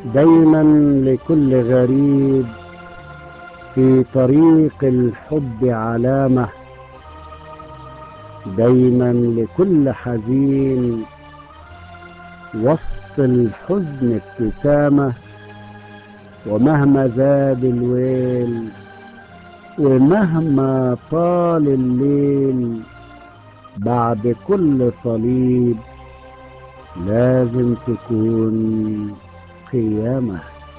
دايما لكل غريب في طريق الحب علامة دايما لكل حزين وسط الحزن ابتسامة ومهما زاد الويل ومهما طال الليل بعد كل صليب لازم تكون قيامة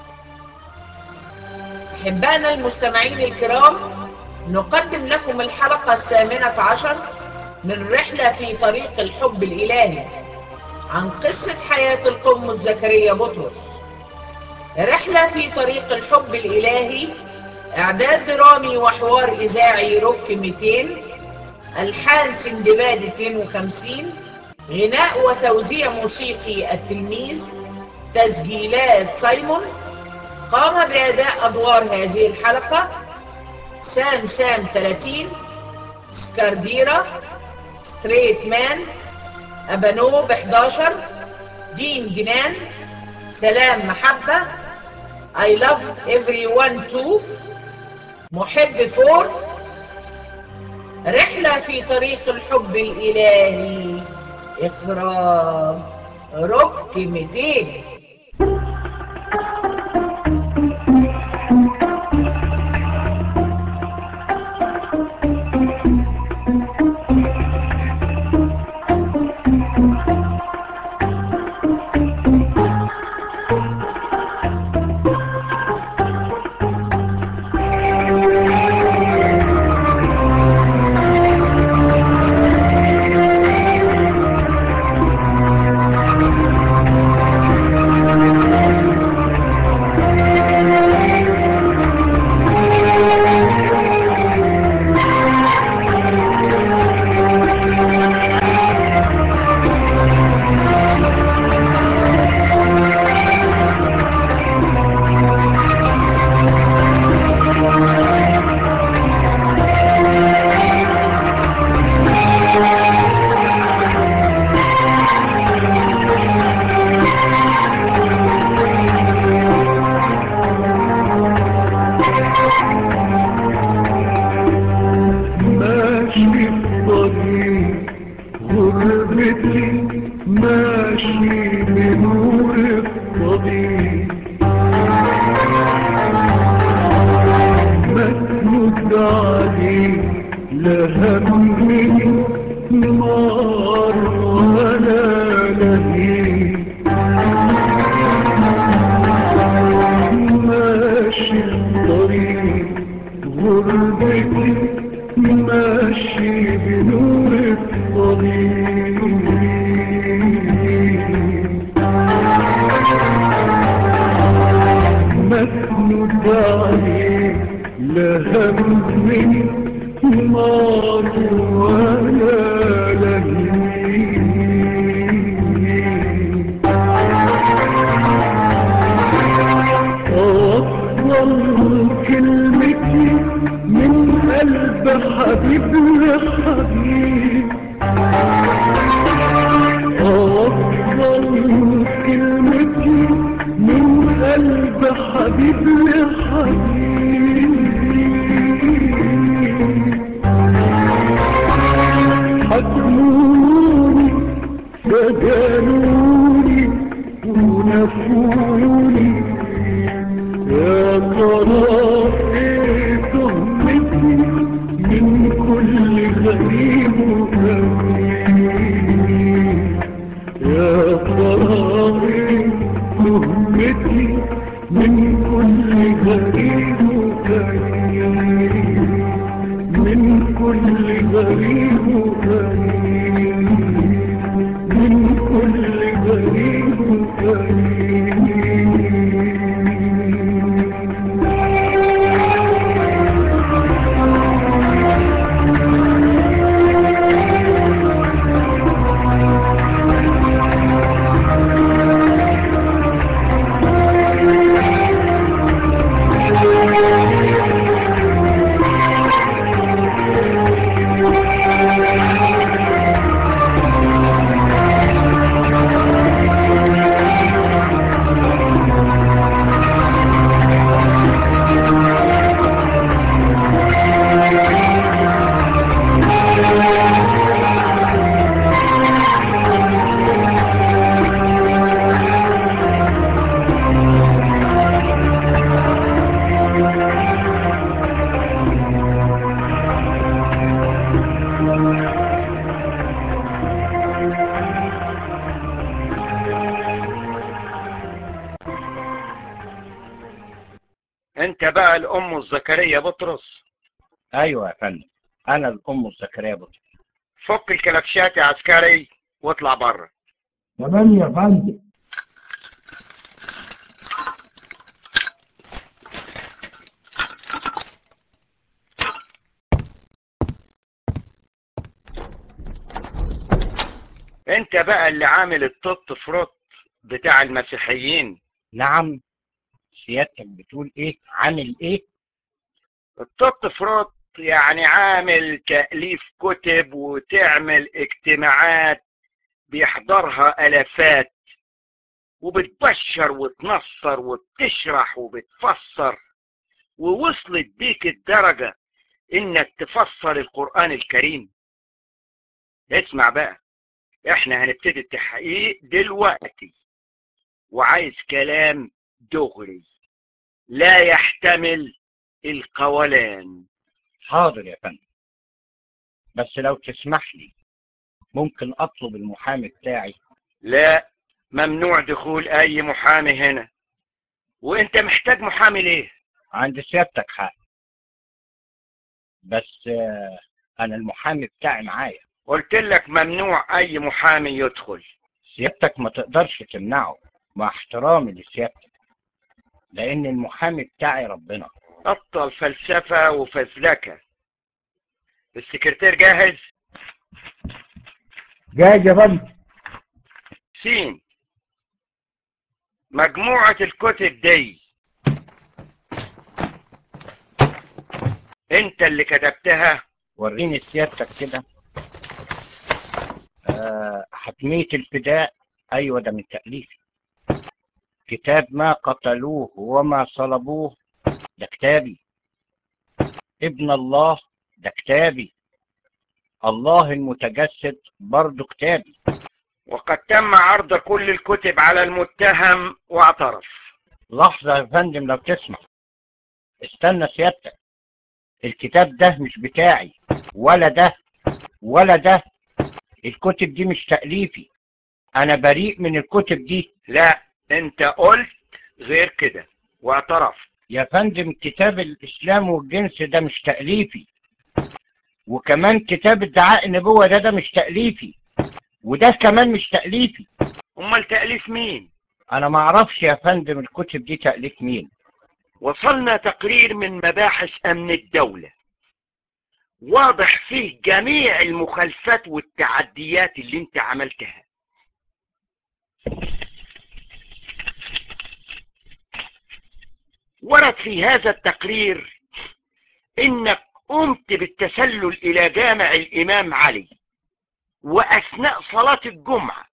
أحبائنا المستمعين الكرام نقدم لكم الحلقة الثامنة عشر من رحلة في طريق الحب الإلهي عن قصة حياة القمص زكريا بطرس رحلة في طريق الحب الإلهي إعداد درامي وحوار إذاعي روك 200 ألحان سندباد 52 غناء وتوزيع موسيقي التلميذ تسجيلات سايمون قام بأداء أدوار هذه الحلقة سام سام 30 سكارديرا ستريت مان أبانوب 11 دين جنان سلام محبة I love everyone too محب فور رحلة في طريق الحب الإلهي إخراج روك 200 ماشي الطريق غربتي ماشي بنور الطريق مسند عليك لا همني نار ولا لهيب ماشي الطريق غربتي ماشي بنور الطريق مسند عليك لا همني نار ولا لهيب أوصل كلمتي من قلب حبيب لحبيب أوصل كلمتي من قلب حبيب لحبيب حكموني سجنوني ونفوني يا ترى ايه تهمتي من كل غريب وغريب يا ترى ايه تهمتي من كل غريب وغريب من كل غريب وغريب من كل غريب وغريب انت بقى الام الزكريا بطرس ايوه يا فندم انا الام زكريا بطرس فك الكلبشات يا عسكري واطلع بره تمام يا فندم انت بقى اللي عامل الطط فروت بتاع المسيحيين نعم سيادتك بتقول ايه عامل ايه الطط فروت يعني عامل تأليف كتب وتعمل اجتماعات بيحضرها ألافات وبتبشر وتنصر وبتشرح وبتفسر ووصلت بيك الدرجة انك تفسر القرآن الكريم اسمع بقى احنا هنبتدي التحقيق دلوقتي وعايز كلام دغري لا يحتمل القولان حاضر يا فندم بس لو تسمح لي ممكن اطلب المحامي بتاعي لا ممنوع دخول اي محامي هنا وانت محتاج محامي ليه عند سيادتك حق بس آه، انا المحامي بتاعي معايا قلت لك ممنوع اي محامي يدخل سيادتك ما تقدرش تمنعه مع احترامي لسيادتك لان المحامي بتاعي ربنا بطل فلسفة وفزلكة السكرتير جاهز جاهز يا فندم سين مجموعة الكتب دي انت اللي كتبتها وريني سيادتك كده آه حتمية الفداء ايوه ده من تأليفي كتاب ما قتلوه وما صلبوه ده كتابي ابن الله ده كتابي الله المتجسد برضه كتابي وقد تم عرض كل الكتب على المتهم واعترف لحظة يا فندم لو تسمع استنى سيادتك الكتاب ده مش بتاعي ولا ده ولا ده الكتب دي مش تأليفي أنا بريء من الكتب دي لا انت قلت غير كده واعترف يا فندم كتاب الإسلام والجنس ده مش تأليفي وكمان كتاب ادعاء النبوة ده ده مش تأليفي وده كمان مش تأليفي امال تأليف مين أنا ما أعرفش يا فندم الكتب دي تأليف مين وصلنا تقرير من مباحث امن الدولة واضح فيه جميع المخالفات والتعديات اللي انت عملتها ورد في هذا التقرير انك قمت بالتسلل الى جامع الامام علي واثناء صلاة الجمعة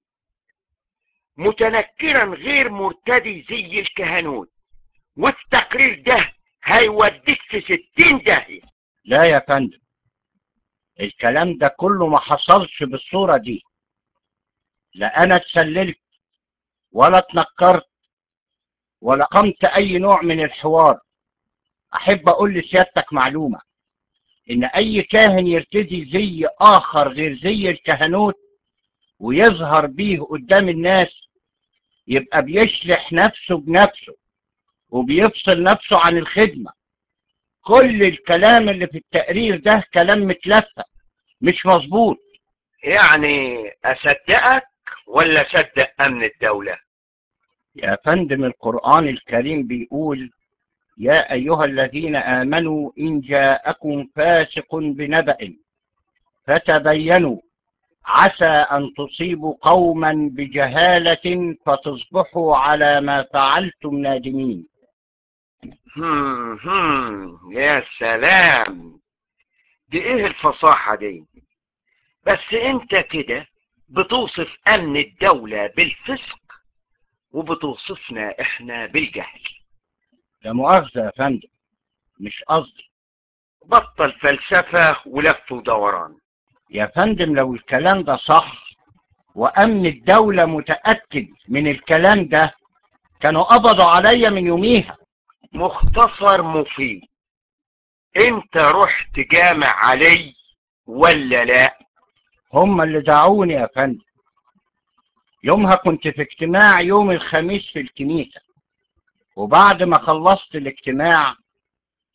متنكرا غير مرتدي زي الكهنوت والتقرير ده هيوديك في ستين داهية لا يا فندم الكلام ده كله ما حصلش بالصورة دي لا أنا اتسللت ولا اتنكرت ولا قمت أي نوع من الحوار أحب أقول لسيادتك معلومة إن أي كاهن يرتدي زي آخر غير زي الكهنوت ويظهر بيه قدام الناس يبقى بيشلح نفسه بنفسه وبيفصل نفسه عن الخدمة كل الكلام اللي في التقرير ده كلام متلفق مش مظبوط يعني اصدقك ولا صدق امن الدولة يا فندم القرآن الكريم بيقول يا أيها الذين آمنوا إن جاءكم فاسق بنبأ فتبينوا عسى أن تصيبوا قوما بجهالة فتصبحوا على ما فعلتم نادمين هم هم يا سلام دي ايه الفصاحة دي بس انت كده بتوصف امن الدولة بالفسق وبتوصفنا احنا بالجهل لا مؤاخذة يا فندم مش قصدي بطل فلسفة ولف ودوران يا فندم لو الكلام ده صح وأمن الدولة متأكد من الكلام ده كانوا قبضوا عليا من يوميها مختصر مفيد انت رحت جامع علي ولا لا هم اللي دعوني يا فندم يومها كنت في اجتماع يوم الخميس في الكنيسة وبعد ما خلصت الاجتماع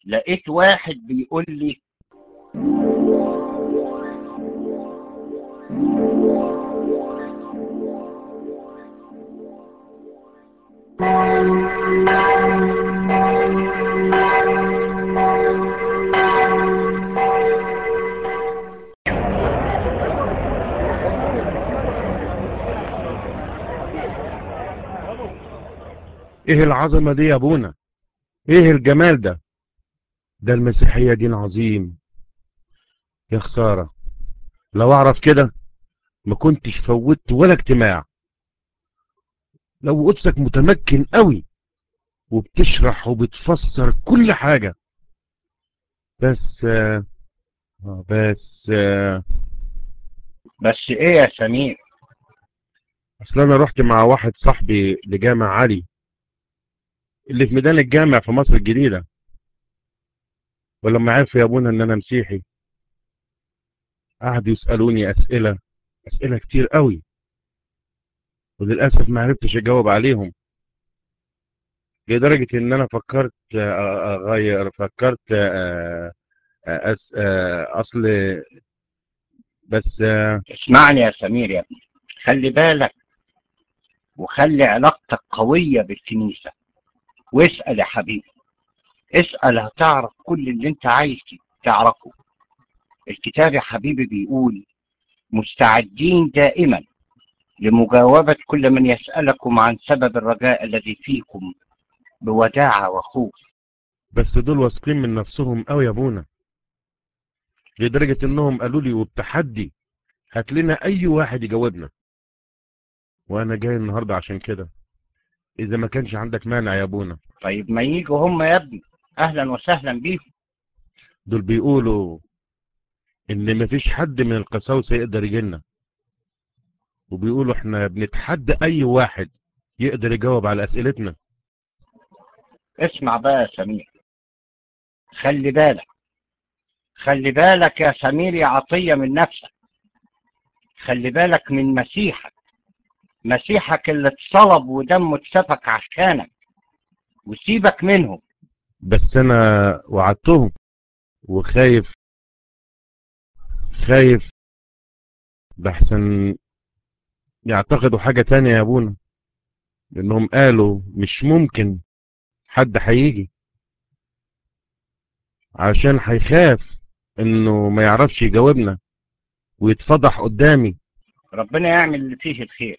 لقيت واحد بيقول لي ايه العظمة دي يا ابونا ايه الجمال ده ده المسيحية دين عظيم يا خسارة لو اعرف كده ما كنتش فوتت ولا اجتماع لو قدسك متمكن قوي وبتشرح وبتفسر كل حاجة بس آه آه، بس آه بس ايه يا سمير اصل انا رحت مع واحد صاحبي لجامع علي اللي في ميدان الجامع في مصر الجديدة ولما عرف يا ابونا ان انا مسيحي قعدوا يسألوني اسئلة اسئلة كتير قوي وللأسف ما عرفتش اجاوب عليهم لدرجة ان انا فكرت آه، اغير فكرت آه، آه، أس- آه، اصل بس آه، اسمعني يا سمير يا ابني خلي بالك وخلي علاقتك قوية بالكنيسة واسأل يا حبيبي اسأل هتعرف كل اللي انت عايز تعرفه الكتاب يا حبيبي بيقول مستعدين دائما لمجاوبة كل من يسألكم عن سبب الرجاء الذي فيكم بوداعة وخوف بس دول واثقين من نفسهم قوي يا ابونا لدرجة انهم قالوا لي وبتحدي هات لنا اي واحد يجاوبنا وانا جاي النهاردة عشان كده اذا ما كانش عندك مانع يا ابونا طيب ما يجوا هم يا ابني اهلا وسهلا بيهم دول بيقولوا ان مفيش حد من القساوسة يقدر يجينا وبيقولوا احنا بنتحدى اي واحد يقدر يجاوب على اسئلتنا اسمع بقى يا سمير خلي بالك خلي بالك يا سمير يا عطية من نفسك خلي بالك من مسيحك مسيحك اللي اتصلب ودمه اتسفك عشانك وسيبك منهم بس انا وعدتهم وخايف خايف بحسن يعتقدوا حاجة تانية يا ابونا لانهم قالوا مش ممكن حد هيجي عشان هيخاف انه ما يعرفش يجاوبنا ويتفضح قدامي ربنا يعمل اللي فيه الخير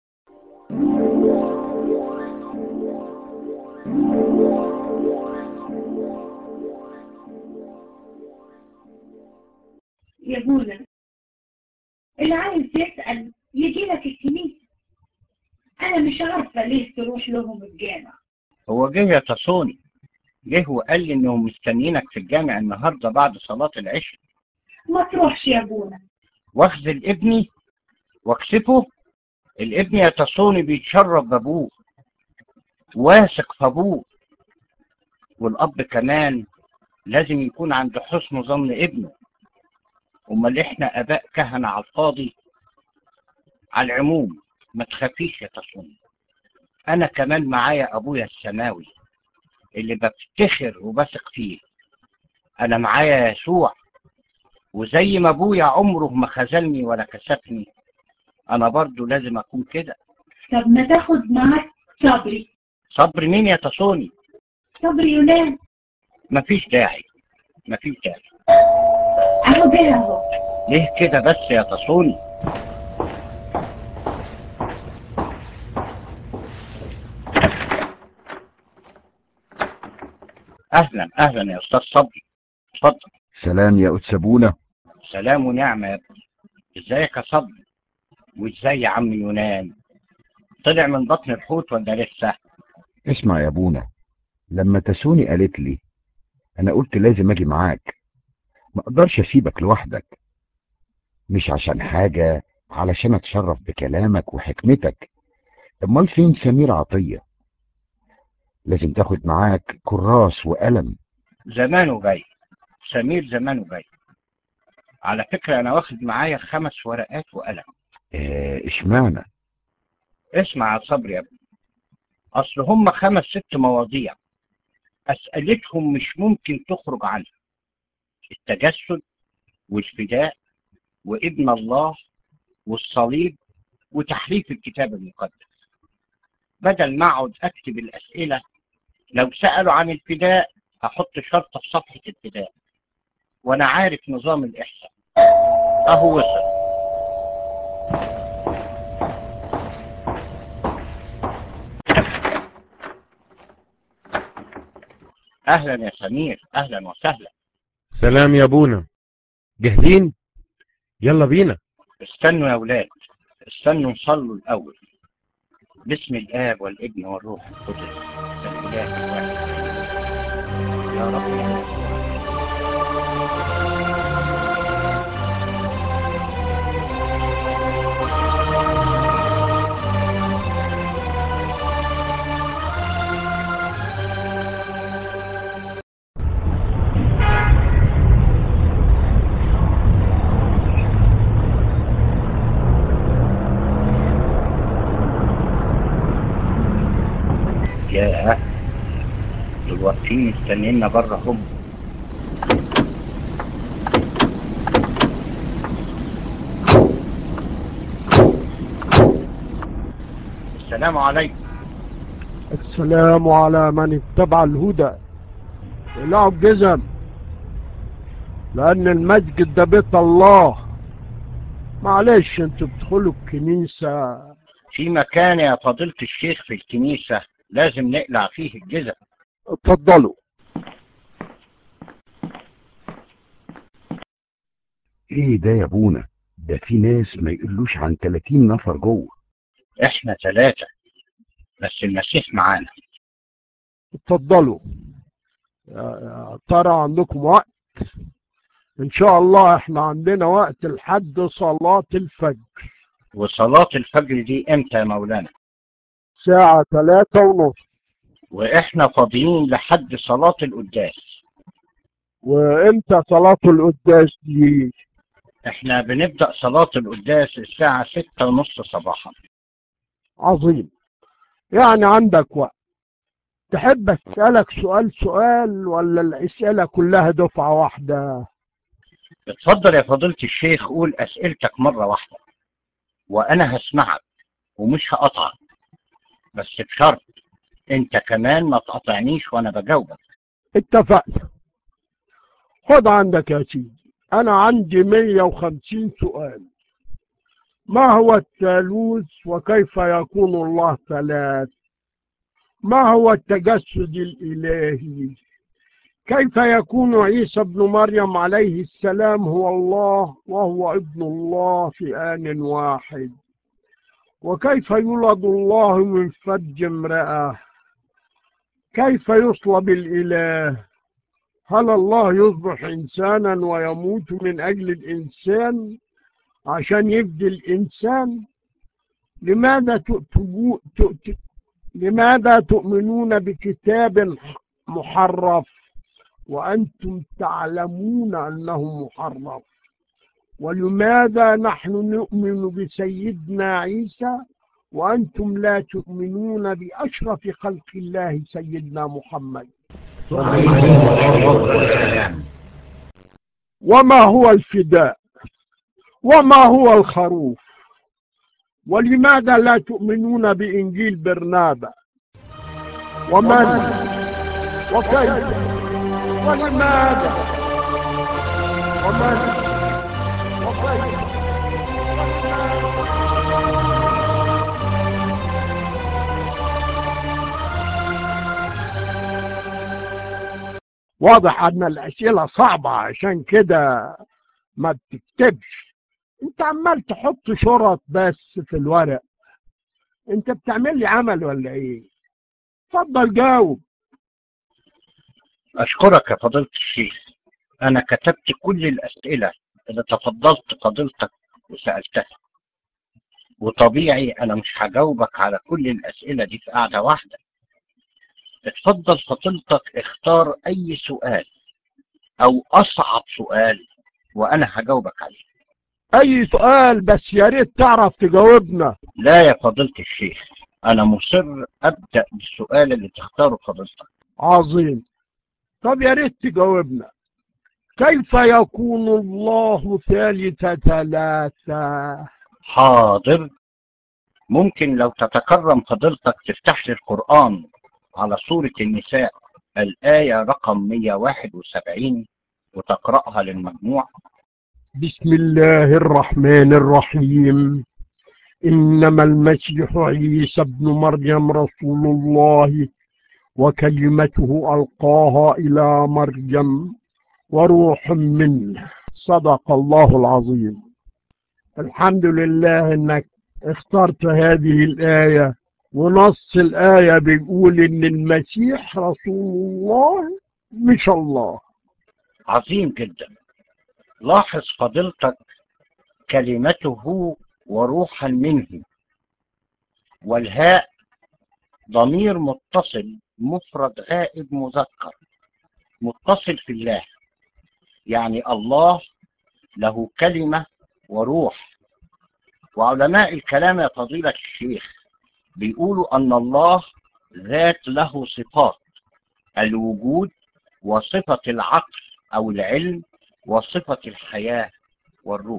يا بولا اللي عايز يسأل يجي لك الكنيسة أنا مش عارفة ليه تروح لهم الجامع هو جه يا تصوني جه وقال لي انهم مستنيينك في الجامع النهارده بعد صلاة العشاء ما تروحش يا بولا واخذل ابني واكسفه الابن يا تصوني بيتشرف بابوه واثق في ابوه والاب كمان لازم يكون عند حسن ظن ابنه امال احنا اباء كهنة على الفاضي على العموم ما تخافيش يا تصوني انا كمان معايا ابويا السماوي اللي بفتخر وبثق فيه انا معايا يسوع وزي ما ابويا عمره ما خذلني ولا كسفني انا برضو لازم اكون كده طب ما تاخد معاك صبري صبر مين يا تصوني صبري يونان مفيش داعي مفيش داعي أهو جه أهو ليه كده بس يا تصوني اهلا اهلا يا استاذ صبري اتفضل سلام يا أتسابونا سلام ونعمة يا ابني ازيك يا صبري وازاي يا عم يونان طلع من بطن الحوت ولا لسه اسمع يا أبونا لما تسوني قالت لي أنا قلت لازم أجي معاك ما أقدرش أسيبك لوحدك مش عشان حاجة علشان أتشرف بكلامك وحكمتك أمال فين سمير عطية لازم تاخد معاك كراس وقلم زمانه جاي سمير زمانه جاي على فكرة انا واخد معايا خمس ورقات وقلم آه، اشمعنى اسمع يا صبري يا ابني اصل هم خمس ست مواضيع أسئلتهم مش ممكن تخرج عنها التجسد والفداء وابن الله والصليب وتحريف الكتاب المقدس بدل ما اقعد اكتب الاسئله لو سالوا عن الفداء احط شرطه في صفحه الفداء وانا عارف نظام الاحصاء اهو وصل اهلا يا سمير اهلا وسهلا سلام يا ابونا جاهزين يلا بينا استنوا يا اولاد استنوا نصلوا الاول باسم الاب والابن والروح القدس الاله الواحد يا رب يا يسوع يا دول واقفين مستنينا بره هم السلام عليكم السلام على من اتبع الهدى العوا الجزم لان المسجد ده بيت الله معلش انتوا بتدخلوا الكنيسة في مكان يا فضيلة الشيخ في الكنيسة لازم نقلع فيه الجزم اتفضلوا ايه ده يا ابونا ده في ناس ما يقولوش عن 30 نفر جوه احنا ثلاثة بس المسيح معانا اتفضلوا يا- يا ترى عندكم وقت ان شاء الله احنا عندنا وقت لحد صلاة الفجر وصلاة الفجر دي امتى يا مولانا ساعة ثلاثة ونص واحنا فاضيين لحد صلاة القداس وامتى صلاة القداس دي احنا بنبدأ صلاة القداس الساعة ستة ونص صباحا عظيم يعني عندك وقت تحب اسألك سؤال سؤال ولا الاسئلة كلها دفعة واحدة اتفضل يا فضيلة الشيخ قول اسئلتك مرة واحدة وانا هسمعك ومش هقطعك بس بشرط انت كمان ما تقاطعنيش وانا بجاوبك اتفقنا خد عندك يا سيدي انا عندي 150 سؤال ما هو الثالوث وكيف يكون الله ثلاث ما هو التجسد الالهي كيف يكون عيسى ابن مريم عليه السلام هو الله وهو ابن الله في آن واحد وكيف يولد الله من فرج امرأة كيف يصلب الإله هل الله يصبح إنسانا ويموت من أجل الإنسان عشان يفدي الإنسان لماذا تؤتبو- تؤت... لماذا تؤمنون بكتاب محرف وأنتم تعلمون أنه محرف ولماذا نحن نؤمن بسيدنا عيسى وأنتم لا تؤمنون بأشرف خلق الله سيدنا محمد وما هو الفداء وما هو الخروف ولماذا لا تؤمنون بإنجيل برنابا ومن وكيف ولماذا ومن وكيف واضح ان الاسئله صعبه عشان كده ما بتكتبش انت عمال تحط شرط بس في الورق انت بتعمل لي عمل ولا ايه اتفضل جاوب اشكرك يا فضيلة الشيخ انا كتبت كل الاسئلة اللي تفضلت فضيلتك وسألتها وطبيعي انا مش هجاوبك على كل الاسئلة دي في قعدة واحدة اتفضل فضيلتك اختار اي سؤال او اصعب سؤال وانا هجاوبك عليه اي سؤال بس يا ريت تعرف تجاوبنا لا يا فضيلة الشيخ انا مصر ابدأ بالسؤال اللي تختاره فضيلتك عظيم طب يا ريت تجاوبنا كيف يكون الله ثالث ثلاثة حاضر ممكن لو تتكرم فضيلتك تفتح لي القرآن على سورة النساء الآية رقم 171 وتقرأها للمجموع بسم الله الرحمن الرحيم إنما المسيح عيسى ابن مريم رسول الله وكلمته ألقاها إلى مريم وروح منه صدق الله العظيم الحمد لله إنك اخترت هذه الآية ونص الآية بيقول إن المسيح رسول الله مش الله عظيم جدا لاحظ فضيلتك كلمته وروحا منه والهاء ضمير متصل مفرد غائب مذكر متصل في الله يعني الله له كلمة وروح وعلماء الكلام يا فضيلة الشيخ بيقولوا أن الله ذات له صفات الوجود وصفة العقل أو العلم وصفة الحياة والروح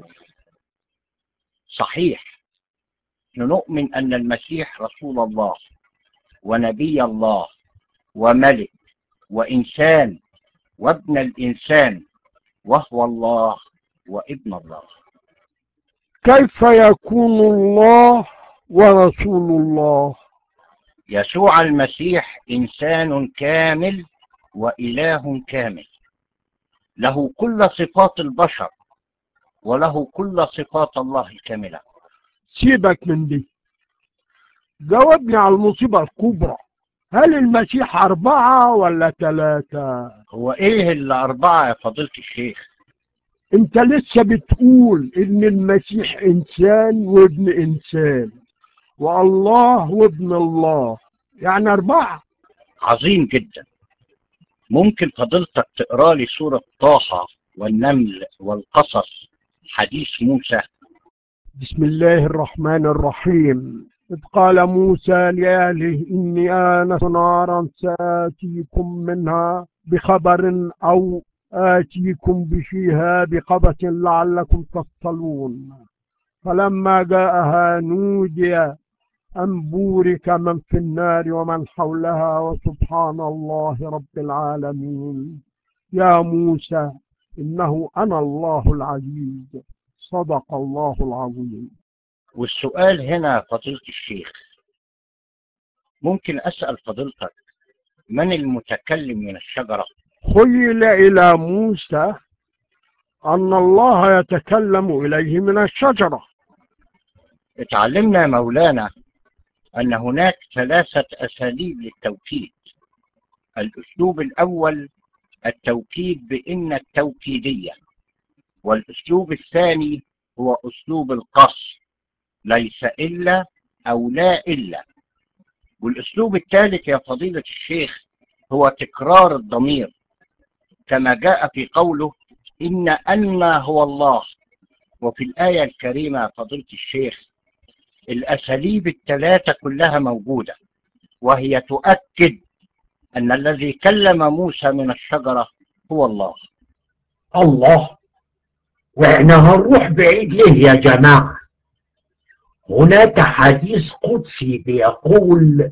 صحيح نؤمن أن المسيح رسول الله ونبي الله وملك وإنسان وابن الإنسان وهو الله وابن الله كيف يكون الله ورسول الله يسوع المسيح إنسان كامل وإله كامل له كل صفات البشر وله كل صفات الله الكاملة سيبك من دي جاوبني على المصيبة الكبرى هل المسيح أربعة ولا ثلاثة هو إيه اللي أربعة يا فضيلة الشيخ انت لسه بتقول ان المسيح انسان وابن انسان والله وابن الله يعني اربعة عظيم جدا ممكن فضيلتك تقرا لي سورة طه والنمل والقصص حديث موسى بسم الله الرحمن الرحيم إذ قال موسى لأهله إني آنست نارا سآتيكم منها بخبر أو آتيكم بشهاب قبس لعلكم تصطلون فلما جاءها نودي أن بورك من في النار ومن حولها وسبحان الله رب العالمين يا موسى إنه أنا الله العزيز صدق الله العظيم والسؤال هنا فضيلة الشيخ ممكن أسأل فضيلتك من المتكلم من الشجرة خيل إلى موسى أن الله يتكلم إليه من الشجرة اتعلمنا يا مولانا أن هناك ثلاثة أساليب للتوكيد الأسلوب الأول التوكيد بإن التوكيدية والأسلوب الثاني هو أسلوب القصر ليس إلا أو لا إلا والأسلوب الثالث يا فضيلة الشيخ هو تكرار الضمير كما جاء في قوله إن أنا هو الله وفي الآية الكريمة فضيلة الشيخ الأساليب الثلاثة كلها موجودة وهي تؤكد أن الذي كلم موسى من الشجرة هو الله الله واحنا هنروح بعيد ليه يا جماعة هناك حديث قدسي بيقول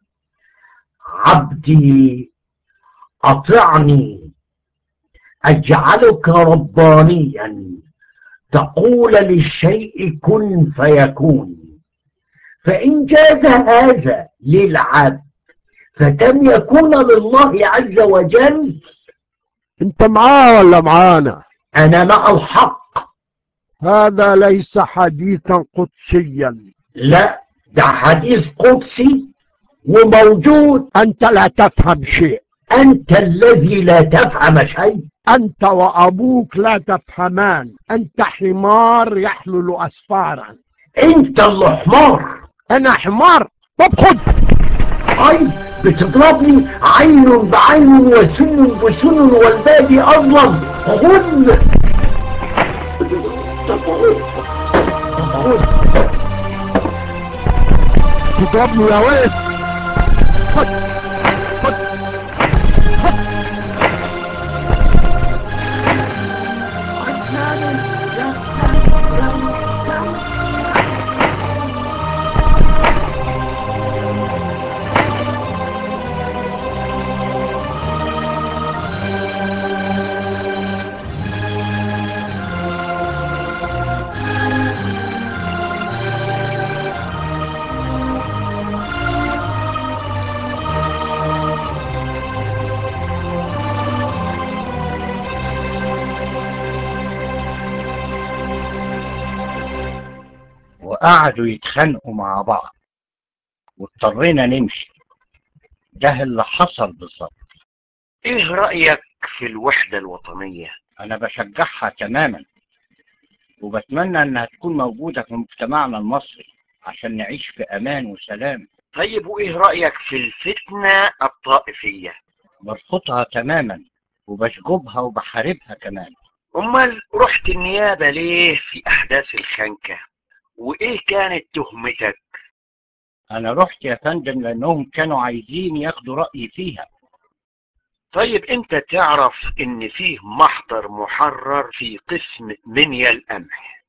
عبدي أطعني أجعلك ربانيا تقول للشيء كن فيكون فإن جاز هذا للعبد فكم يكون لله عز وجل انت معاه ولا معانا أنا مع الحق هذا ليس حديثا قدسيا لا ده حديث قدسي وموجود انت لا تفهم شيء أنت الذي لا تفهم شيء انت وابوك لا تفهمان انت حمار يحمل اسفارا أنت اللي حمار انا حمار طب خد أي بتضربني عين بعين وسن بسن والباقي أظلم خذ تضربني يا واد خد خد خد وقعدوا يتخانقوا مع بعض واضطرينا نمشي ده اللي حصل بالظبط ايه رأيك في الوحدة الوطنية انا بشجعها تماما وبتمنى انها تكون موجودة في مجتمعنا المصري عشان نعيش في امان وسلام طيب وايه رأيك في الفتنة الطائفية برفضها تماما وبشجبها وبحاربها كمان امال رحت النيابة ليه في احداث الخنكة وايه كانت تهمتك انا رحت يا فندم لانهم كانوا عايزين ياخدوا رأيي فيها طيب انت تعرف ان فيه محضر محرر في قسم منيا القمح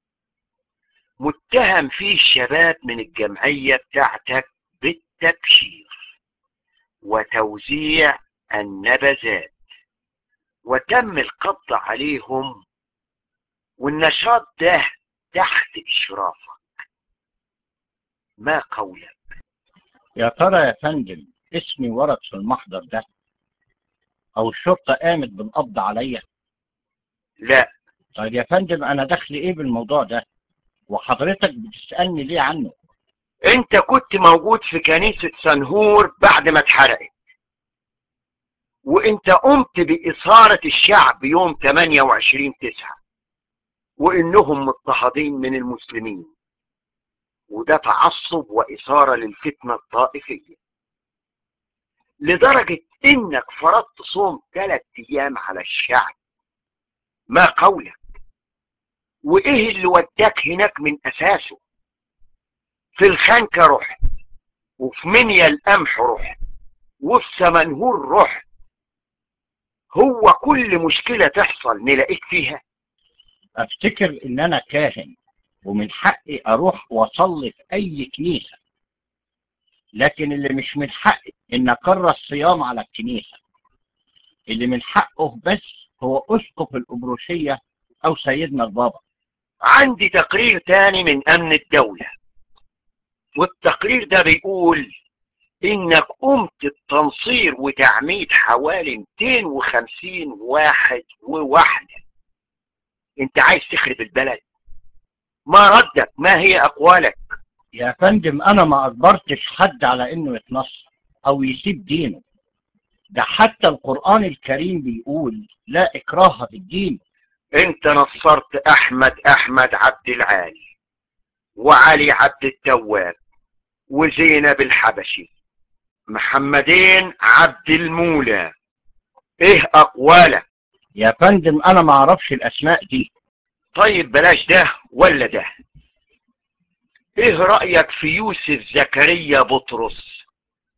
متهم فيه شباب من الجمعية بتاعتك بالتبشير وتوزيع النبذات وتم القبض عليهم والنشاط ده تحت إشرافك ما قولك يا ترى يا فندم اسمي ورد في المحضر ده او الشرطة قامت بالقبض عليا لا طيب يا فندم انا دخلي ايه بالموضوع ده وحضرتك بتسألني ليه عنه انت كنت موجود في كنيسة سنهور بعد ما اتحرقت وانت قمت بإثارة الشعب يوم 28 تسعة وانهم مضطهدين من المسلمين وده تعصب وإثارة للفتنة الطائفية لدرجة انك فرضت صوم ثلاث ايام على الشعب ما قولك وايه اللي وداك هناك من اساسه في الخنكة رحت وفي منيا القمح رحت وفي سمنهور رحت هو كل مشكلة تحصل نلاقيك فيها افتكر ان انا كاهن ومن حقي اروح واصلي في اي كنيسة لكن اللي مش من حقي ان اكرر الصيام على الكنيسة اللي من حقه بس هو اسقف الابروشية او سيدنا البابا عندي تقرير تاني من امن الدولة والتقرير ده بيقول انك قمت بتنصير وتعميد حوالي 250 واحد وواحدة انت عايز تخرب البلد ما ردك ما هي اقوالك يا فندم انا ما اجبرتش حد على انه يتنصر او يسيب دينه ده حتى القرآن الكريم بيقول لا اكراه في الدين انت نصرت احمد احمد عبد العالي وعلي عبد التواب وزينب الحبشي محمدين عبد المولى ايه اقوالك يا فندم انا ما اعرفش الاسماء دي طيب بلاش ده ولا ده ايه رأيك في يوسف زكريا بطرس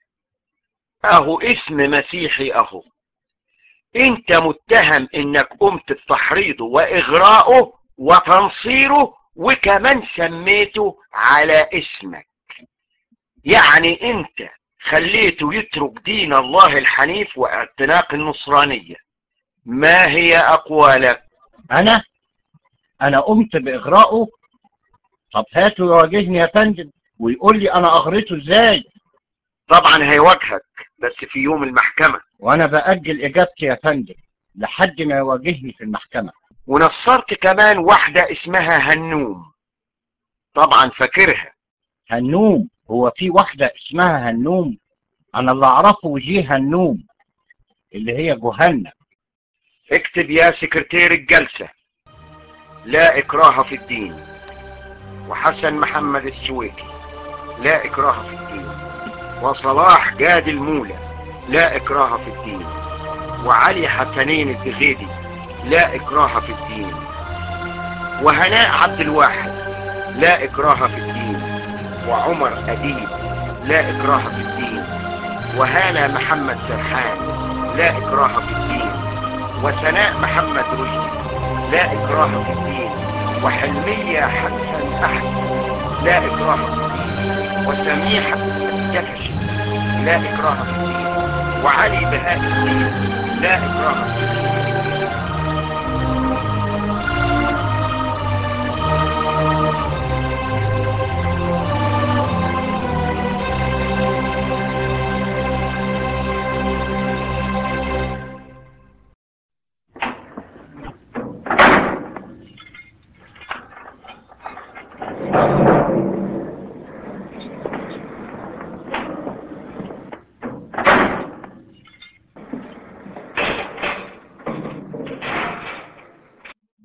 اهو اسم مسيحي اهو انت متهم انك قمت بتحريضه واغراءه وتنصيره وكمان سميته على اسمك يعني انت خليته يترك دين الله الحنيف واعتناق النصرانية ما هي اقوالك انا انا قمت باغرائه طب هاته يواجهني يا فندم ويقول لي انا اغريته ازاي طبعا هيواجهك بس في يوم المحكمة وانا باجل اجابتي يا فندم لحد ما يواجهني في المحكمة ونصرت كمان واحدة اسمها هنوم طبعا فاكرها هنوم هو في واحدة اسمها هنوم انا اللي اعرفه وجيه هنوم اللي هي جهنم اكتب يا سكرتير الجلسة لا اكراه في الدين وحسن محمد السويكي لا اكراه في الدين وصلاح جاد المولى لا اكراه في الدين وعلي حسنين الدغيدي لا اكراه في الدين وهناء عبد الواحد لا اكراه في الدين وعمر اديب لا اكراه في الدين وهانا محمد سرحان لا اكراه في الدين وسناء محمد رشدي لا اكراه في الدين وحلمية حسن احمد لا اكراه في الدين وسميحة الجفشي لا اكراه في الدين وعلي بهاء الدين لا اكراه في الدين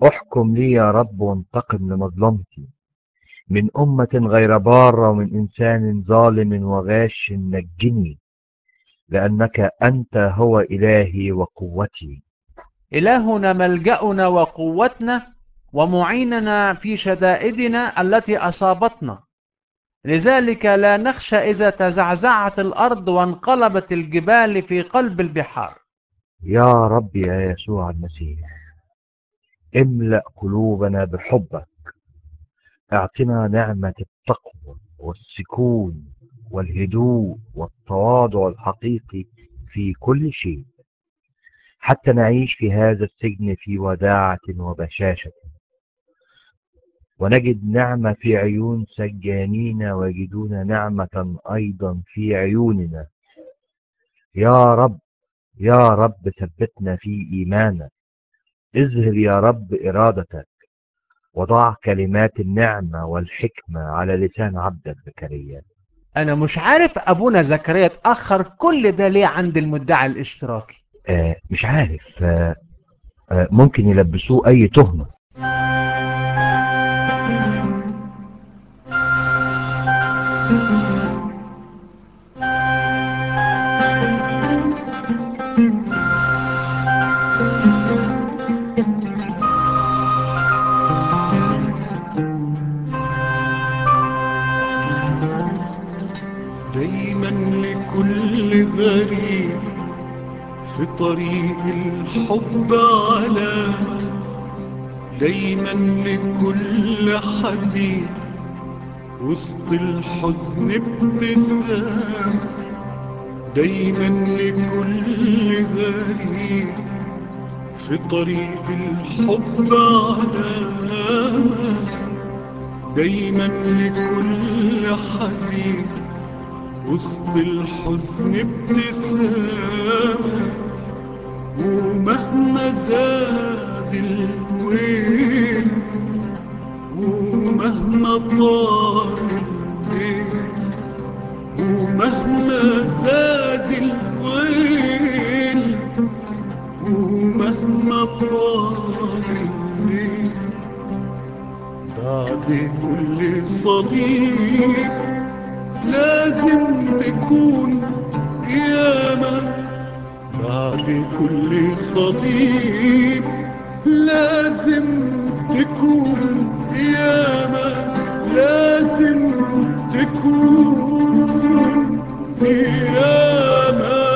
احكم لي يا رب وانتقم لمظلمتي من أمة غير بارة ومن إنسان ظالم وغاش نجني لأنك أنت هو إلهي وقوتي إلهنا ملجأنا وقوتنا ومعيننا في شدائدنا التي أصابتنا لذلك لا نخشى إذا تزعزعت الأرض وانقلبت الجبال في قلب البحار يا رب يا يسوع المسيح املأ قلوبنا بحبك اعطنا نعمة التقوى والسكون والهدوء والتواضع الحقيقي في كل شيء حتى نعيش في هذا السجن في وداعة وبشاشة ونجد نعمة في عيون سجانين ويجدون نعمة أيضا في عيوننا يا رب يا رب ثبتنا في إيمانك اظهر يا رب إرادتك وضع كلمات النعمة والحكمة على لسان عبدك زكريا أنا مش عارف أبونا زكريا اتأخر كل ده ليه عند المدعي الاشتراكي آه مش عارف آه آه ممكن يلبسوه أي تهمة دايما لكل غريب في طريق الحب علامة دايما لكل حزين وسط الحزن ابتسامة دايما لكل غريب في طريق الحب علامة دايما لكل حزين وسط الحزن ابتسامة ومهما زاد الويل ومهما طال الليل ومهما زاد الويل ومهما طال الليل بعد كل صليب لازم تكون قيامة بعد كل صليب لازم تكون قيامة لازم تكون قيامة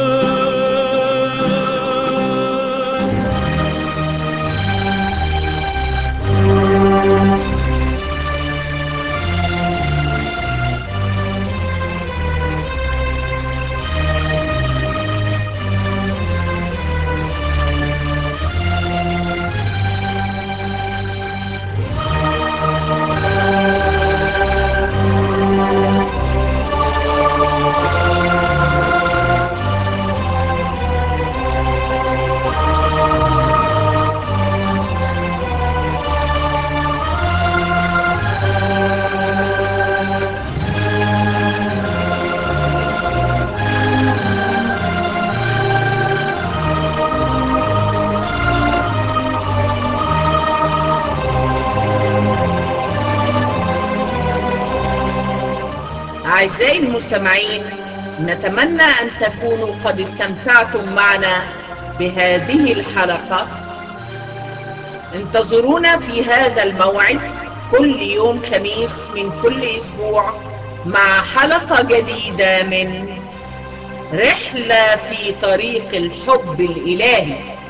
أعزائي المستمعين نتمنى أن تكونوا قد استمتعتم معنا بهذه الحلقة انتظرونا في هذا الموعد كل يوم خميس من كل أسبوع مع حلقة جديدة من رحلة في طريق الحب الإلهي